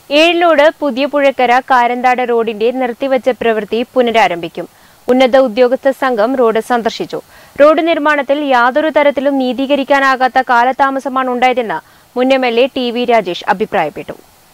ഏഴിലോട് പുതിയ പുഴക്കര കാരന്താട് റോഡിന്റെ നിർത്തിവച്ച പ്രവൃത്തി പുനരാരംഭിക്കും ഉന്നത ഉദ്യോഗസ്ഥ സംഘം റോഡ് സന്ദർശിച്ചു റോഡ് നിർമ്മാണത്തിൽ യാതൊരു തരത്തിലും നീതീകരിക്കാനാകാത്ത കാലതാമസമാണ് ഉണ്ടായതെന്ന് മുൻ M L A T V Rajesh അഭിപ്രായപ്പെട്ടു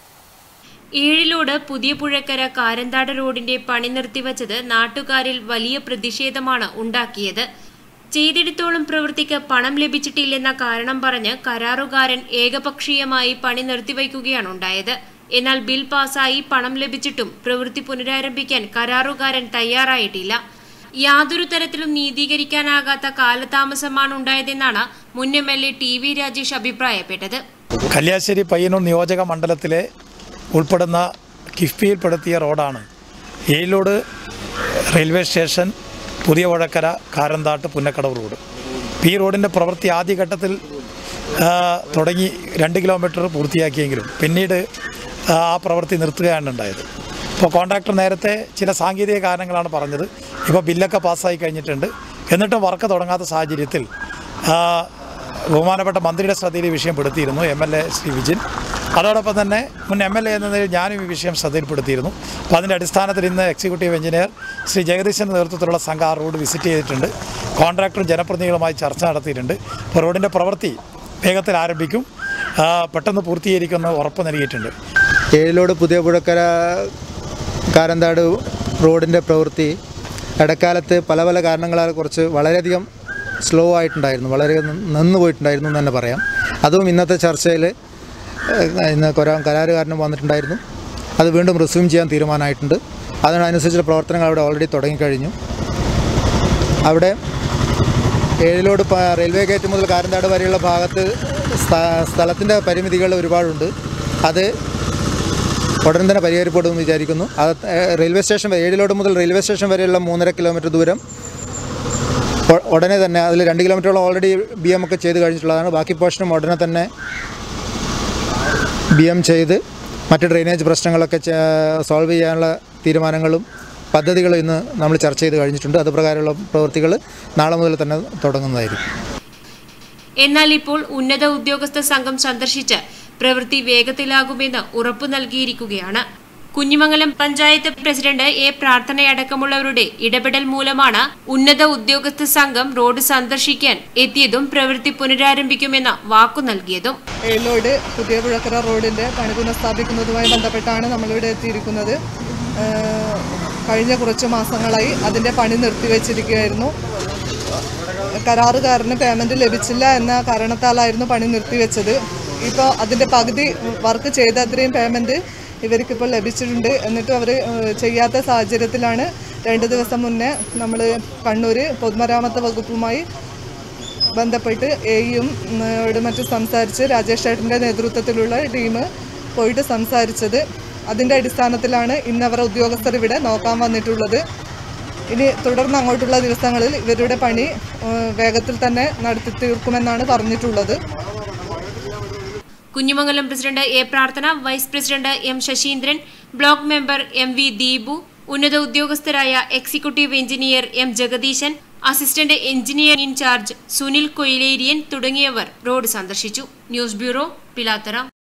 ഏഴിലോട് പുതിയ പുഴക്കര കാരന്താട് റോഡിന്റെ പണി നിർത്തിവച്ചത് നാട്ടുകാരിൽ വലിയ പ്രതിഷേധമാണ് ഉണ്ടാക്കിയത് ചെയ്തിടത്തോളം പ്രവൃത്തിക്ക് പണം ലഭിച്ചിട്ടില്ലെന്ന കാരണം പറഞ്ഞ് കരാറുകാരൻ ഏകപക്ഷീയമായി പണി നിർത്തിവയ്ക്കുകയാണ് ഉണ്ടായത് എന്നാൽ ബിൽ പാസായി പണം ലഭിച്ചിട്ടും പ്രവൃത്തി പുനരാരംഭിക്കാൻ കരാറുകാരൻ തയ്യാറായിട്ടില്ല യാതൊരു തരത്തിലും നീതീകരിക്കാനാകാത്ത കാലതാമസമാണ് ഉണ്ടായതെന്നാണ് മുൻ M L A T V Rajesh അഭിപ്രായപ്പെട്ടത് കല്യാശ്ശേരി പയ്യന്നൂർ നിയോജക മണ്ഡലത്തിലെ ഉൾപ്പെടുന്ന കിഫ്ബിയിൽപ്പെടുത്തിയ റോഡാണ് ഏഴിലോട് റെയിൽവേ സ്റ്റേഷൻ പുതിയ പുഴക്കര കാരന്താട്ട് പുന്നക്കടവ് റോഡ് ഈ റോഡിൻ്റെ പ്രവൃത്തി ആദ്യഘട്ടത്തിൽ ആ, തുടങ്ങി രണ്ട് കിലോമീറ്റർ പൂർത്തിയാക്കിയെങ്കിലും പിന്നീട് ആ പ്രവൃത്തി നിർത്തുകയാണ് ഉണ്ടായത് ഇപ്പോൾ കോൺട്രാക്ടർ നേരത്തെ ചില സാങ്കേതിക കാരണങ്ങളാണ് പറഞ്ഞത് ഇപ്പോൾ ബില്ലൊക്കെ പാസ്സായി കഴിഞ്ഞിട്ടുണ്ട് എന്നിട്ടും വർക്ക് തുടങ്ങാത്ത സാഹചര്യത്തിൽ ആ, ബഹുമാനപ്പെട്ട മന്ത്രിയുടെ ശ്രദ്ധയിൽ ഈ വിഷയം പെടുത്തിയിരുന്നു M L A Shri Vijin അതോടൊപ്പം തന്നെ മുൻ എം എൽ എ എന്ന നിലയിൽ ഞാനും ഈ വിഷയം ശ്രദ്ധയിൽപ്പെടുത്തിയിരുന്നു അപ്പോൾ അതിൻ്റെ അടിസ്ഥാനത്തിൽ ഇന്ന് എക്സിക്യൂട്ടീവ് എഞ്ചിനീയർ ശ്രീ ജഗദീശൻ്റെ നേതൃത്വത്തിലുള്ള സംഘം ആ റോഡ് വിസിറ്റ് ചെയ്തിട്ടുണ്ട് കോൺട്രാക്ടറും ജനപ്രതിനിധികളുമായി ചർച്ച നടത്തിയിട്ടുണ്ട് അപ്പോൾ റോഡിൻ്റെ പ്രവൃത്തി വേഗത്തിൽ ആരംഭിക്കും ആ, പെട്ടെന്ന് പൂർത്തീകരിക്കുമെന്ന് ഉറപ്പ് നൽകിയിട്ടുണ്ട് ഏഴിലോട് പുതിയ പുഴക്കര കാരന്താട് റോഡിൻ്റെ പ്രവൃത്തി ഇടക്കാലത്ത് പല പല കാരണങ്ങളാൽ കുറച്ച് വളരെയധികം സ്ലോ ആയിട്ടുണ്ടായിരുന്നു വളരെ നിന്ന് പോയിട്ടുണ്ടായിരുന്നു എന്ന് തന്നെ പറയാം അതും ഇന്നത്തെ ചർച്ചയിൽ ഏഹ്, ഇന്ന് കൊരാ കരാറുകാരനും വന്നിട്ടുണ്ടായിരുന്നു അത് വീണ്ടും റിസ്യൂം ചെയ്യാൻ തീരുമാനമായിട്ടുണ്ട് അതിനനുസരിച്ചുള്ള പ്രവർത്തനങ്ങൾ അവിടെ ഓൾറെഡി തുടങ്ങിക്കഴിഞ്ഞു അവിടെ ഏഴിലോട് പ- റെയിൽവേ ഗേറ്റ് മുതൽ കാരന്താട് വരെയുള്ള ഭാഗത്ത് സ്ഥ- സ്ഥലത്തിൻ്റെ പരിമിതികൾ ഒരുപാടുണ്ട് അത് ഉടൻ തന്നെ പരിഹരിക്കപ്പെടുമെന്ന് വിചാരിക്കുന്നു അത് ഏഹ്, റെയിൽവേ സ്റ്റേഷൻ വരെ ഏഴിലോട് മുതൽ റെയിൽവേ സ്റ്റേഷൻ വരെയുള്ള മൂന്നര കിലോമീറ്റർ ദൂരം ഉ- ഉടനെ തന്നെ അതിൽ രണ്ട് കിലോമീറ്ററോളം ഓൾറെഡി ബി എം ഒക്കെ ചെയ്ത് കഴിഞ്ഞിട്ടുള്ളതാണ് ബാക്കി പോർഷനും ഉടനെ തന്നെ ബി എം ചെയ്ത് മറ്റ് ഡ്രെയിനേജ് പ്രശ്നങ്ങളൊക്കെ സോൾവ് ചെയ്യാനുള്ള തീരുമാനങ്ങളും പദ്ധതികളും ഇന്ന് നമ്മൾ ചർച്ച ചെയ്ത് കഴിഞ്ഞിട്ടുണ്ട് അത് പ്രകാരമുള്ള പ്രവൃത്തികൾ നാളെ മുതൽ തന്നെ തുടങ്ങുന്നതായിരിക്കും എന്നാൽ ഇപ്പോൾ ഉന്നത ഉദ്യോഗസ്ഥ സംഘം സന്ദർശിച്ച് പ്രവൃത്തി വേഗത്തിലാകുമെന്ന് ഉറപ്പു നൽകിയിരിക്കുകയാണ് കുഞ്ഞിമംഗലം പഞ്ചായത്ത് പ്രസിഡന്റ് എ പ്രാർത്ഥനയടക്കമുള്ളവരുടെ ഇടപെടൽ മൂലമാണ് ഉന്നത ഉദ്യോഗസ്ഥ സംഘം റോഡ് സന്ദർശിക്കാൻ എത്തിയതും പ്രവൃത്തി പുനരാരംഭിക്കുമെന്ന വാക്കു നൽകിയതും ഏലോട് പുതിയ പുഴക്കര റോഡിൻ്റെ പണി പുനഃസ്ഥാപിക്കുന്നതുമായി ബന്ധപ്പെട്ടാണ് നമ്മളിവിടെ എത്തിയിരിക്കുന്നത് ഏഹ് കഴിഞ്ഞ കുറച്ച് മാസങ്ങളായി അതിൻ്റെ പണി നിർത്തിവെച്ചിരിക്കുകയായിരുന്നു കരാറുകാരന് പേയ്മെൻറ്റ് ലഭിച്ചില്ല എന്ന കാരണത്താലായിരുന്നു പണി നിർത്തിവെച്ചത് ഇപ്പോൾ അതിൻ്റെ പകുതി വർക്ക് ചെയ്ത അത്രയും പേയ്മെൻറ്റ് ഇവർക്കിപ്പോൾ ലഭിച്ചിട്ടുണ്ട് എന്നിട്ടും അവർ ചെയ്യാത്ത സാഹചര്യത്തിലാണ് രണ്ട് ദിവസം മുന്നേ നമ്മൾ കണ്ണൂർ പൊതുമരാമത്ത് വകുപ്പുമായി ബന്ധപ്പെട്ട് എയും ോട് മറ്റും സംസാരിച്ച് രാജേഷ് ചേട്ടൻ്റെ നേതൃത്വത്തിലുള്ള ടീം പോയിട്ട് സംസാരിച്ചത് അതിൻ്റെ അടിസ്ഥാനത്തിലാണ് ഇന്നവർ ഉദ്യോഗസ്ഥർ ഇവിടെ നോക്കാൻ വന്നിട്ടുള്ളത് ഇനി തുടർന്ന് അങ്ങോട്ടുള്ള ദിവസങ്ങളിൽ ഇവരുടെ പണി ഏഹ്, വേഗത്തിൽ തന്നെ നടത്തി തീർക്കുമെന്നാണ് പറഞ്ഞിട്ടുള്ളത് Kunhimangalam president A Prarthana vice president M Sasheendran block member M V Deepu ഉന്നത ഉദ്യോഗസ്ഥരായ executive engineer M Jagadeesan assistant engineer incharge Sunil Koileriyan തുടങ്ങിയവർ റോഡ് സന്ദർശിച്ചു ന്യൂസ് ബ്യൂറോ പിലാത്തറ